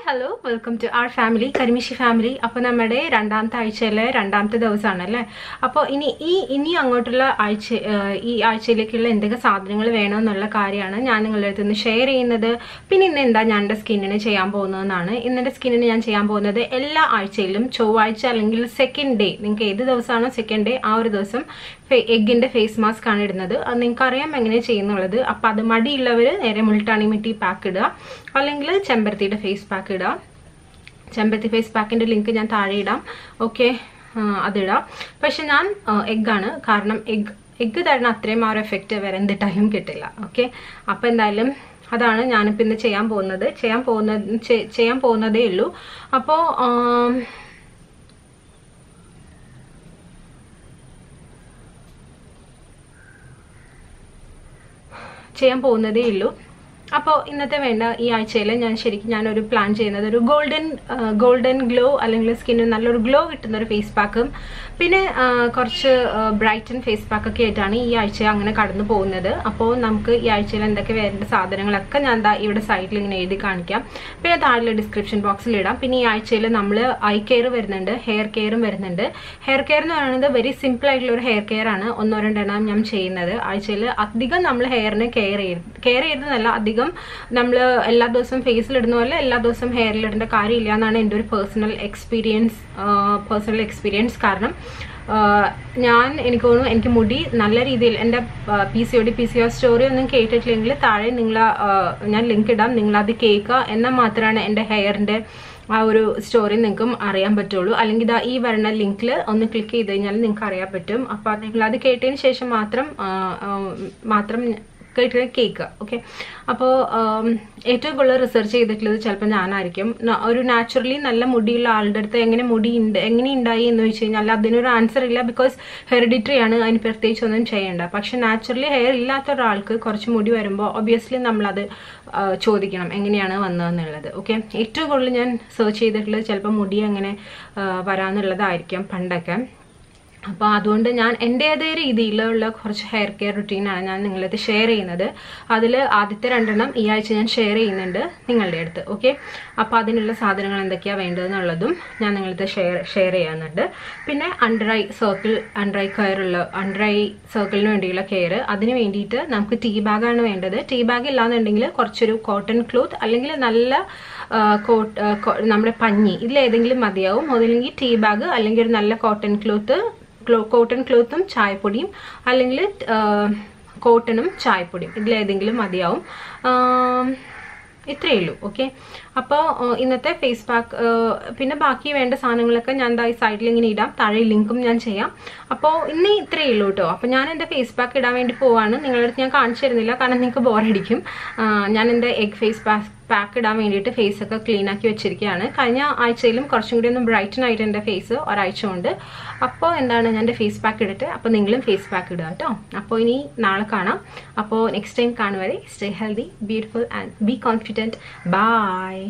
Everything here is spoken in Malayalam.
hello welcome to our family കരിമിഷി ഫാമിലി അപ്പോൾ നമ്മുടെ രണ്ടാമത്തെ ആഴ്ചയിലെ രണ്ടാമത്തെ ദിവസമാണ് അല്ലേ അപ്പോൾ ഇനി ഈ ഇനി അങ്ങോട്ടുള്ള ആഴ്ച ഏഹ് ഈ ആഴ്ചയിലേക്കുള്ള എന്തൊക്കെ സാധനങ്ങൾ വേണമെന്നുള്ള കാര്യമാണ് ഞാൻ നിങ്ങളുടെ അടുത്ത് നിന്ന് ഷെയർ ചെയ്യുന്നത് പിന്നെ ഇന്ന് എന്താ ഞാൻ എൻ്റെ സ്കിന്നിന് ചെയ്യാൻ പോകുന്നതെന്നാണ് ഇന്നെൻ്റെ സ്കിന്നിന് ഞാൻ ചെയ്യാൻ പോകുന്നത് എല്ലാ ആഴ്ചയിലും ചൊവ്വാഴ്ച അല്ലെങ്കിൽ സെക്കൻഡ് ഡേ നിങ്ങൾക്ക് ഏത് ദിവസമാണോ സെക്കൻഡ് ഡേ ആ ഒരു ദിവസം എഗ്ഗിൻ്റെ ഫേസ് മാസ്ക് ആണ് ഇടുന്നത് അത് നിങ്ങൾക്ക് അറിയാം എങ്ങനെ ചെയ്യുന്നുള്ളത് അപ്പോൾ അത് മടിയുള്ളവർ നേരെ മുൾട്ടാണി മിട്ടി പാക്ക് ഇടുക അല്ലെങ്കിൽ ചെമ്പരത്തിയുടെ ഫേസ് പാക്ക് ഇടുക ചെമ്പരത്തി ഫേസ് പാക്കിൻ്റെ ലിങ്ക് ഞാൻ താഴെ ഇടാം ഓക്കെ അതിടാം പക്ഷെ ഞാൻ എഗ്ഗാണ് കാരണം എഗ് എഗ്ഗ് തരുന്ന അത്രയും ആ ഒരു എഫക്റ്റ് വേറെ എന്തിട്ടായും കിട്ടില്ല ഓക്കെ അപ്പോൾ എന്തായാലും അതാണ് ഞാനിപ്പോൾ ഇന്ന് ചെയ്യാൻ പോകുന്നത് ചെയ്യാൻ പോകുന്ന ചെ- ചെയ്യാൻ പോകുന്നതേ ഉള്ളൂ അപ്പോൾ ചെയ്യാൻ പോകുന്നതേ ഉള്ളൂ അപ്പോൾ ഇന്നത്തെ വേണ്ട ഈ ആഴ്ചയിൽ ഞാൻ ശരിക്കും ഞാനൊരു പ്ലാൻ ചെയ്യുന്നത് ഒരു ഗോൾഡൻ ഗോൾഡൻ ഗ്ലോ അല്ലെങ്കിൽ സ്കിന്നിന് നല്ലൊരു ഗ്ലോ കിട്ടുന്ന ഒരു ഫേസ് പാക്കും പിന്നെ ആ, കുറച്ച് ബ്രൈറ്റൻ ഫേസ് പാക്കൊക്കെ ആയിട്ടാണ് ഈ ആഴ്ച അങ്ങനെ കടന്നു പോകുന്നത് അപ്പോൾ നമുക്ക് ഈ ആഴ്ചയിൽ എന്തൊക്കെ വേണ്ട സാധനങ്ങളൊക്കെ ഞാൻ ദാ ഇവിടെ സൈഡിൽ ഇങ്ങനെ എഴുതി കാണിക്കാം പിന്നെ താഴെ ഡിസ്ക്രിപ്ഷൻ ബോക്സിൽ ഇടാം പിന്നെ ഈ ആഴ്ചയിൽ നമ്മൾ ഐ കെയർ വരുന്നുണ്ട് ഹെയർ കെയറും വരുന്നുണ്ട് ഹെയർ കെയർ എന്ന് പറയുന്നത് വെരി സിമ്പിൾ ആയിട്ടുള്ള ഒരു ഹെയർ കെയർ ആണ് ഒന്നോ രണ്ടെണ്ണം ഞാൻ ചെയ്യുന്നത് ആഴ്ചയിൽ അധികം നമ്മൾ ഹെയറിനെ കെയർ ചെയ്ത് കെയർ ചെയ്തതല്ല അധികം നമ്മൾ എല്ലാ ദിവസവും ഫേസിൽ ഇടുന്ന പോലെ എല്ലാ ദിവസവും ഹെയറിൽ ഇടേണ്ട കാര്യമില്ല എന്നാണ് എൻ്റെ ഒരു പേഴ്സണൽ എക്സ്പീരിയൻസ് പേഴ്സണൽ എക്സ്പീരിയൻസ് കാരണം ആഹ് ഞാൻ എനിക്ക് തോന്നുന്നു എനിക്ക് മുടി നല്ല രീതിയിൽ എൻ്റെ P C O D P C O story ഒന്നും കേട്ടിട്ടില്ലെങ്കിൽ താഴെ നിങ്ങൾ ഞാൻ ലിങ്ക് ഇടാം നിങ്ങൾ അത് കേൾക്കുക എന്നാൽ മാത്രമാണ് എൻ്റെ ഹെയറിൻ്റെ ആ ഒരു സ്റ്റോറി നിങ്ങൾക്കും അറിയാൻ പറ്റുള്ളൂ അല്ലെങ്കിൽ ഇതാ ഈ വരുന്ന ലിങ്കിൽ ഒന്ന് ക്ലിക്ക് ചെയ്ത് കഴിഞ്ഞാൽ നിങ്ങൾക്ക് അറിയാൻ പറ്റും അപ്പോൾ നിങ്ങൾ അത് കേട്ടതിന് ശേഷം മാത്രം ആഹ് ആഹ് മാത്രം കേട്ട് കേൾക്കുക ഓക്കെ അപ്പോൾ ഏറ്റവും കൂടുതൽ റിസർച്ച് ചെയ്തിട്ടുള്ളത് ചിലപ്പോൾ ഞാനായിരിക്കും ന- ഒരു നാച്ചുറലി നല്ല മുടിയുള്ള ആളുടെ അടുത്ത് എങ്ങനെ മുടി ഉണ്ട് എങ്ങനെ ഉണ്ടായി എന്ന് വെച്ച് കഴിഞ്ഞാൽ അതിനൊരു ആൻസർ ഇല്ല ബിക്കോസ് ഹെറിഡിറ്ററി ആണ് അതിന് പ്രത്യേകിച്ച് ഒന്നും ചെയ്യേണ്ട പക്ഷെ നാച്ചുറലി ഹെയർ ഇല്ലാത്ത ഒരാൾക്ക് കുറച്ച് മുടി വരുമ്പോൾ ഒബ്വിയസ്ലി നമ്മളത് ആ, ചോദിക്കണം എങ്ങനെയാണ് വന്നതെന്നുള്ളത് ഓക്കെ ഏറ്റവും കൂടുതൽ ഞാൻ സെർച്ച് ചെയ്തിട്ടുള്ളത് ചിലപ്പോൾ മുടി അങ്ങനെ ആ, വരാന്നുള്ളതായിരിക്കും പണ്ടൊക്കെ അപ്പോൾ അതുകൊണ്ട് ഞാൻ എൻ്റേതേ രീതിയിലുള്ള കുറച്ച് ഹെയർ കെയർ റുട്ടീനാണ് ഞാൻ നിങ്ങളത് ഷെയർ ചെയ്യുന്നത് അതിൽ ആദ്യത്തെ രണ്ടെണ്ണം ഈ ആഴ്ച ഞാൻ ഷെയർ ചെയ്യുന്നുണ്ട് നിങ്ങളുടെ അടുത്ത് ഓക്കെ അപ്പോൾ അതിനുള്ള സാധനങ്ങൾ എന്തൊക്കെയാണ് വേണ്ടതെന്നുള്ളതും ഞാൻ നിങ്ങളത് ഷെയർ ഷെയർ ചെയ്യുന്നുണ്ട് പിന്നെ under eye circle under eye care ഉള്ള അണ്ടർ ഐ സർക്കിളിന് വേണ്ടിയുള്ള കെയർ അതിന് വേണ്ടിയിട്ട് നമുക്ക് ടീ ബാഗാണ് വേണ്ടത് ടീ ബാഗ് ഇല്ലാന്നുണ്ടെങ്കിൽ കുറച്ചൊരു കോട്ടൺ ക്ലോത്ത് അല്ലെങ്കിൽ നല്ല ആ, കോട്ട് ആ, കോ- നമ്മുടെ പഞ്ഞി ഇതിലേതെങ്കിലും മതിയാവും അതല്ലെങ്കിൽ ടീ ബാഗ് അല്ലെങ്കിൽ ഒരു നല്ല കോട്ടൺ ക്ലോത്ത് ക്ലോ കോട്ടൺ ക്ലോത്തും ചായപ്പൊടിയും അല്ലെങ്കിൽ കോട്ടണും ചായപ്പൊടിയും ഇതിലേതെങ്കിലും മതിയാവും ആം, ഇത്രയേ ഉള്ളൂ ഓക്കെ അപ്പോൾ ഇന്നത്തെ ഫേസ് പാക്ക് പിന്നെ ബാക്കി വേണ്ട സാധനങ്ങളൊക്കെ ഞാൻ ദാ ഈ സൈഡിൽ ഇങ്ങനെ ഇടാം താഴെ ലിങ്കും ഞാൻ ചെയ്യാം അപ്പോൾ ഇന്ന് ഇത്രയേ ഉള്ളൂ കേട്ടോ അപ്പോൾ ഞാൻ എൻ്റെ ഫേസ് പാക്ക് ഇടാൻ വേണ്ടി പോവാണ് നിങ്ങളുടെ അടുത്ത് ഞാൻ കാണിച്ചു തരുന്നില്ല കാരണം നിങ്ങൾക്ക് ബോറടിക്കും ഞാൻ എൻ്റെ എഗ് ഫേസ് പാക്ക് പാക്ക് ഇടാൻ വേണ്ടിയിട്ട് ഫേസ് ഒക്കെ ക്ലീൻ ആക്കി വെച്ചിരിക്കുകയാണ് കഴിഞ്ഞ ആഴ്ചയിലും കുറച്ചും കൂടി ഒന്ന് ബ്രൈറ്റൻ ആയിട്ട് എൻ്റെ ഫേസ് ഒരാഴ്ച കൊണ്ട് അപ്പോൾ എന്താണ് ഞാൻ എൻ്റെ ഫേസ് പാക്ക് ഇട്ടിട്ട് അപ്പോൾ നിങ്ങളും ഫേസ് പാക്ക് ഇടുക കേട്ടോ അപ്പോൾ ഇനി നാളെ കാണാം അപ്പോൾ നെക്സ്റ്റ് ടൈം കാണുവരെ stay healthy beautiful and be confident by